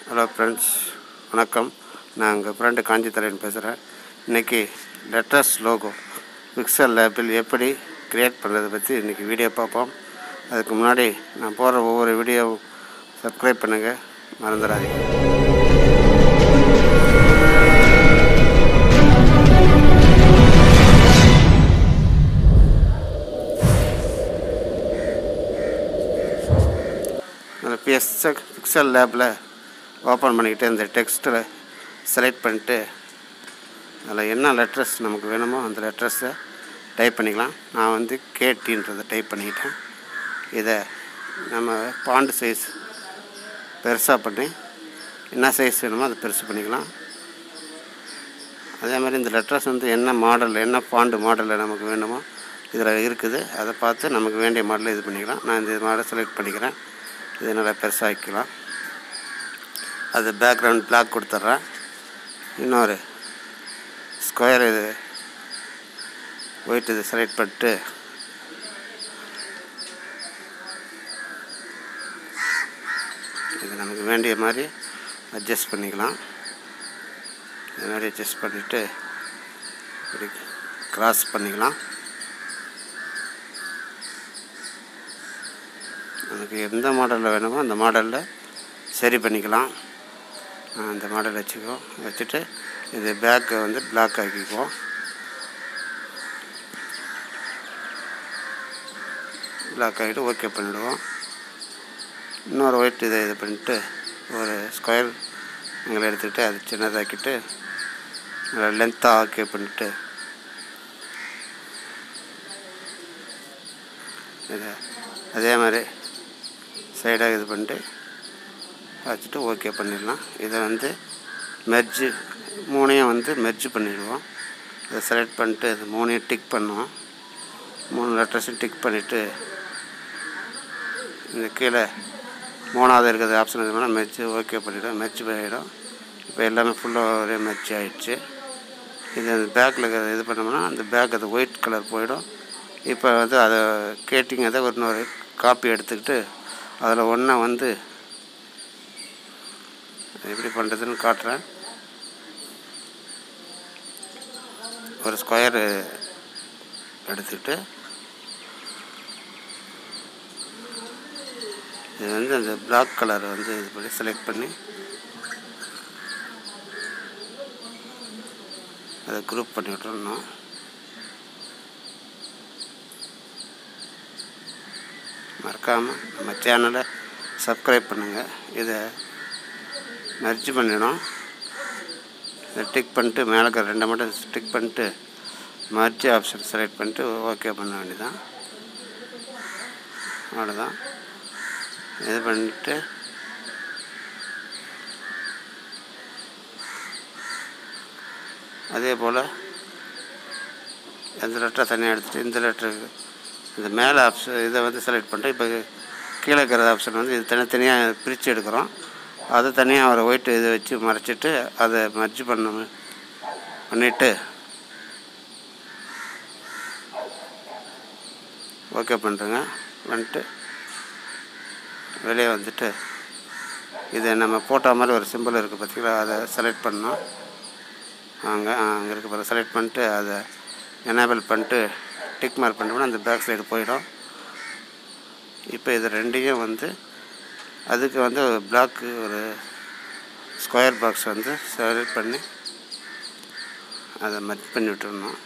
hello friends வணக்கம் நான் உங்கள் ஃப்ரெண்டு காஞ்சி தலைவன் பேசுகிறேன் இன்றைக்கி லெட்டர்ஸ் லோகோ பிக்சல் லேப்பில் எப்படி க்ரியேட் பண்ணுறதை பற்றி இன்றைக்கி வீடியோ பார்ப்போம் அதுக்கு முன்னாடி நான் போடுற ஒவ்வொரு வீடியோவும் சப்ஸ்கிரைப் பண்ணுங்கள் மறந்துடாதீங்க அந்த பிஎஸ் பிக்சல் லேபில் ஓப்பன் பண்ணிக்கிட்டு இந்த டெக்ஸ்ட்டில் செலக்ட் பண்ணிட்டு அதில் என்ன லெட்டர்ஸ் நமக்கு வேணுமோ அந்த லெட்டர்ஸை டைப் பண்ணிக்கலாம் நான் வந்து கேடின்றதை டைப் பண்ணிக்கிட்டேன் இதை நம்ம பாண்டு சைஸ் பெருசாக பண்ணி என்ன சைஸ் வேணுமோ அதை பெருசு பண்ணிக்கலாம் அதே மாதிரி இந்த லெட்டர்ஸ் வந்து என்ன மாடல் என்ன பாண்டு மாடலில் நமக்கு வேணுமோ இதில் இருக்குது அதை பார்த்து நமக்கு வேண்டிய மாடலை இது பண்ணிக்கலாம் நான் இந்த மாடல் செலக்ட் பண்ணிக்கிறேன் இது நல்லா பெருசாகிக்கலாம் அது பேக்ரவுண்ட் பிளாக் கொடுத்துட்றேன் இன்னொரு ஸ்கொயர் இது ஒயிட் இது செலக்ட் பண்ணிட்டு இது நமக்கு வேண்டிய மாதிரி அட்ஜஸ்ட் பண்ணிக்கலாம் இது மாதிரி அட்ஜஸ்ட் பண்ணிவிட்டு இப்படி கிராஸ் பண்ணிக்கலாம் நமக்கு எந்த மாடலில் வேணுமோ அந்த மாடலில் சரி பண்ணிக்கலாம் ஆ, அந்த மாடல் வச்சுக்குவோம் வச்சுட்டு இது பேக்கை வந்து பிளாக் ஆக்கிக்குவோம் பிளாக் ஆகிட்டு ஓகே பண்ணிவிடுவோம் இன்னொரு ஒயிட் இதை இது பண்ணிட்டு ஒரு ஸ்கொயர் எங்களை எடுத்துக்கிட்டு அது சின்னதாக்கிட்டு நல்லா லென்த்தாக ஓகே பண்ணிவிட்டு இதை அதே மாதிரி சைடாக இது பண்ணிட்டு வச்சுட்டு ஓகே பண்ணிடலாம் இதை வந்து மெர்ஜு மூணையும் வந்து மெர்ஜ் பண்ணிடுவோம் இதை செலக்ட் பண்ணிட்டு இது மூணையும் டிக் பண்ணுவோம் மூணு லெட்டர்ஸும் டிக் பண்ணிவிட்டு இந்த கீழே மூணாவது இருக்கிறது ஆப்ஷன் இருக்கணும் மெர்ஜ் ஓகே பண்ணிவிடும் மெர்ஜ் பண்ணிவிடும் இப்போ எல்லாமே ஃபுல்லாக ஒரே மெர்ஜ் ஆகிடுச்சு இது அந்த பேக்கில் இருக்கிறத இது பண்ணோம்னா அந்த பேக் அது ஒயிட் கலர் போயிடும் இப்போ வந்து அதை கேட்டிங் அதை ஒரு இன்னொரு காப்பி எடுத்துக்கிட்டு அதில் ஒன்றை வந்து அது எப்படி பண்ணுறதுன்னு காட்டுறேன் ஒரு ஸ்கொயரு எடுத்துக்கிட்டு இது வந்து அந்த பிளாக் கலர் வந்து இது பண்ணி செலக்ட் பண்ணி அதை குரூப் பண்ணி விட்டுறணும் மறக்காமல் நம்ம சேனலை சப்ஸ்கிரைப் பண்ணுங்கள் இதை மெர்ஜ் பண்ணிடும் இதை டிக் பண்ணிட்டு மேலே இருக்கிற ரெண்டை மட்டும் டிக் பண்ணிட்டு மர்ஜ் ஆப்ஷன் செலக்ட் பண்ணிட்டு ஓகே பண்ண வேண்டியதான் அவ்வளோதான் இது பண்ணிட்டு அதே போல் எந்த லெட்டர் தனியாக எடுத்துகிட்டு இந்த லெட்டருக்கு இந்த மேலே ஆப்ஷன் இதை வந்து செலக்ட் பண்ணிட்டு இப்போ கீழே இருக்கிற ஆப்ஷன் வந்து இது தனித்தனியாக பிரித்து எடுக்கிறோம் அதை தனியாக ஒரு ஒயிட் இதை வச்சு மறைச்சிட்டு அதை மர்ஜ் பண்ண பண்ணிவிட்டு ஓகே பண்ணுறேங்க வந்துட்டு வெளியே வந்துட்டு இது நம்ம போட்டோ மாதிரி ஒரு சிம்பிள் இருக்குது பார்த்தீங்களா அதை செலக்ட் பண்ணோம் அங்கே அங்கே இருக்க பிறகு செலக்ட் பண்ணிட்டு அதை எனேபிள் பண்ணிட்டு டிக் மார்க் பண்ணிட்டோம்னா அந்த பேக் சைடு போயிடும் இப்போ இது ரெண்டையும் வந்து அதுக்கு வந்து ஒரு பிளாக்கு ஒரு ஸ்கொயர் பாக்ஸ் வந்து செலக்ட் பண்ணி அதை மர்ஜ் பண்ணி விட்டுருணும்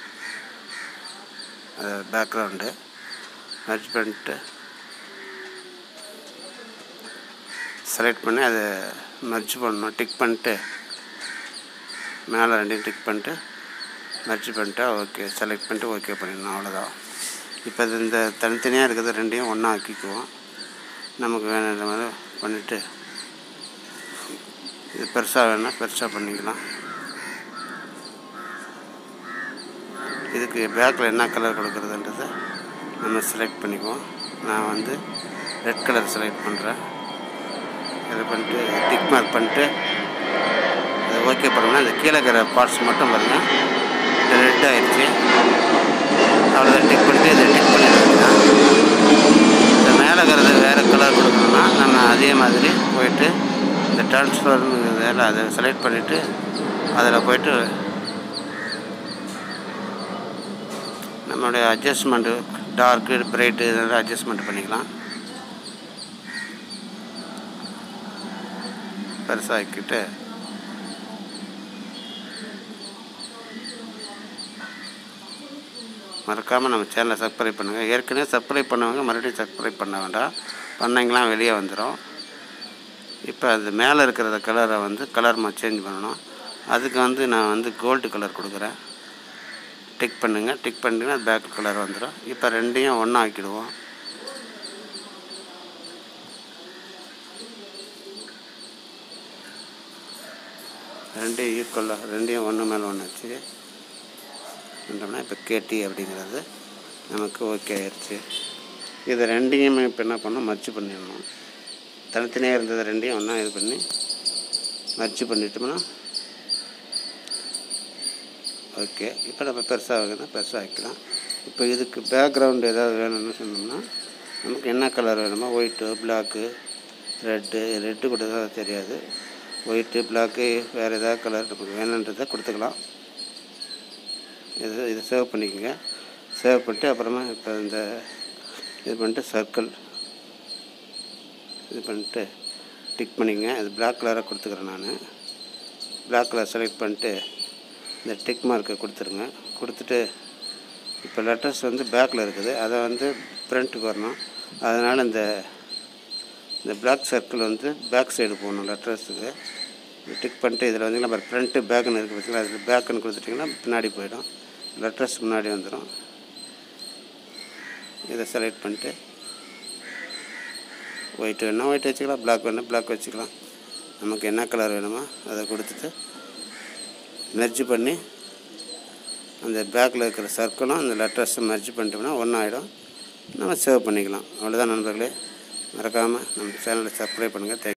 அது பேக்ரவுண்டு மர்ஜ் பண்ணிட்டு செலக்ட் பண்ணி அதை மர்ஜ் பண்ணணும் டிக் பண்ணிட்டு மேலே ரெண்டையும் டிக் பண்ணிட்டு மர்ஜ் பண்ணிட்டா ஓகே செலக்ட் பண்ணிட்டு ஓகே பண்ணிடணும் அவ்வளோதான் இப்போ இது இந்த தனித்தனியாக இருக்கிறது ரெண்டையும் ஒன்றா ஆக்கிக்குவோம் நமக்கு வேணுன்ற மாதிரி பண்ணிவிட்டு இது பெருசாக வேணால் பெருசாக பண்ணிக்கலாம் இதுக்கு பேக்கில் என்ன கலர் கொடுக்குறதுன்றதை நம்ம செலக்ட் பண்ணிக்குவோம் நான் வந்து ரெட் கலர் செலக்ட் பண்ணுறேன் இதை பண்ணிட்டு டிக் மார்க் பண்ணிட்டு அதை ஓகே பண்ணோம்னா இந்த கீழே இருக்கிற பார்ட்ஸ் மட்டும் பாருங்கள் இது ரெட் ஆயிடுச்சு அவ்வளோதான் டிக் பண்ணிட்டு இதை டிக் பண்ணிடுறேன் இந்த மேலே இருக்கிறது வேறு கலர் கொடுக்கணும்னா நம்ம அதே மாதிரி போயிட்டு இந்த ட்ரான்ஸ்ஃபர்னு அதை செலக்ட் பண்ணிவிட்டு அதில் போயிட்டு நம்மளுடைய அட்ஜஸ்ட்மெண்ட்டு டார்க்கு பிரைட்டு இதெல்லாம் அட்ஜஸ்ட்மெண்ட் பண்ணிக்கலாம் பெருசாக்கிட்டு மறக்காமல் நம்ம சேனலை சப்ஸ்கிரைப் பண்ணுங்கள் ஏற்கனவே சப்ஸ்கிரைப் பண்ணவங்க மறுபடியும் சப்ஸ்கிரைப் பண்ண வேண்டாம் பண்ணீங்களாம் வெளியே வந்துடும் இப்போ அது மேலே இருக்கிற கலரை வந்து கலர் சேஞ்ச் பண்ணணும் அதுக்கு வந்து நான் வந்து கோல்டு கலர் கொடுக்குறேன் டிக் பண்ணுங்கள் டிக் பண்ணிங்கன்னா பேக் கலர் வந்துடும் இப்போ ரெண்டையும் ஒன்றா ஆக்கிடுவோம் ரெண்டையும் ஈக்குவலாக ரெண்டையும் ஒன்று மேலே ஒன்று வச்சு பண்ணோம்னா இப்போ கேடி அப்படிங்கிறது நமக்கு ஓகே ஆயிடுச்சு இது ரெண்டையுமே இப்போ என்ன பண்ணோம் மர்ச்சு பண்ணிடணும் தனித்தனியாக இருந்தது ரெண்டையும் ஒன்றா இது பண்ணி மர்ச்சு பண்ணிட்டோம்னா ஓகே இப்போ நம்ம பெருசாக வைக்கணும் பெருசாக வைக்கலாம் இப்போ இதுக்கு பேக்ரவுண்டு ஏதாவது வேணும்னு சொன்னோம்னா நமக்கு என்ன கலர் வேணுமோ ஒயிட்டு பிளாக்கு ரெட்டு ரெட்டு கூட தான் தெரியாது ஒயிட்டு பிளாக்கு வேறு ஏதாவது கலர் நமக்கு வேணுன்றதை கொடுத்துக்கலாம் இது இதை சேவ் பண்ணிக்கோங்க சேவ் பண்ணிட்டு அப்புறமா இப்போ இந்த இது பண்ணிட்டு சர்க்கிள் இது பண்ணிட்டு டிக் பண்ணிக்கங்க இது பிளாக் கலராக கொடுத்துக்கிறேன் நான் பிளாக் கலர் செலக்ட் பண்ணிட்டு இந்த டிக் மார்க்கை கொடுத்துருங்க கொடுத்துட்டு இப்போ லெட்டர்ஸ் வந்து பேக்கில் இருக்குது அதை வந்து ஃப்ரண்ட்டுக்கு வரணும் அதனால் இந்த இந்த பிளாக் சர்க்கிள் வந்து பேக் சைடு போகணும் லெட்டர்ஸுக்கு டிக் பண்ணிட்டு இதில் வந்து நம்ம ஃப்ரண்ட்டு பேக்குன்னு இருக்குது பார்த்தீங்களா அதில் பேக்குன்னு கொடுத்துட்டிங்கன்னா பின்னாடி போயிடும் லெட்டர்ஸ் முன்னாடி வந்துடும் இதை செலக்ட் பண்ணிட்டு ஒயிட் வேணால் ஒயிட் வச்சுக்கலாம் பிளாக் வேணால் பிளாக் வச்சுக்கலாம் நமக்கு என்ன கலர் வேணுமோ அதை கொடுத்துட்டு மெர்ஜ் பண்ணி அந்த பேக்கில் இருக்கிற சர்க்கிளும் அந்த லெட்டர்ஸும் மெர்ஜ் பண்ணிட்டோம்னா ஒன்றும் ஆகிடும் நம்ம சேவ் பண்ணிக்கலாம் அவ்வளோதான் நண்பர்களே மறக்காமல் நம்ம சேனலை சப்ஸ்கிரைப் பண்ணுங்கள் தேங்க்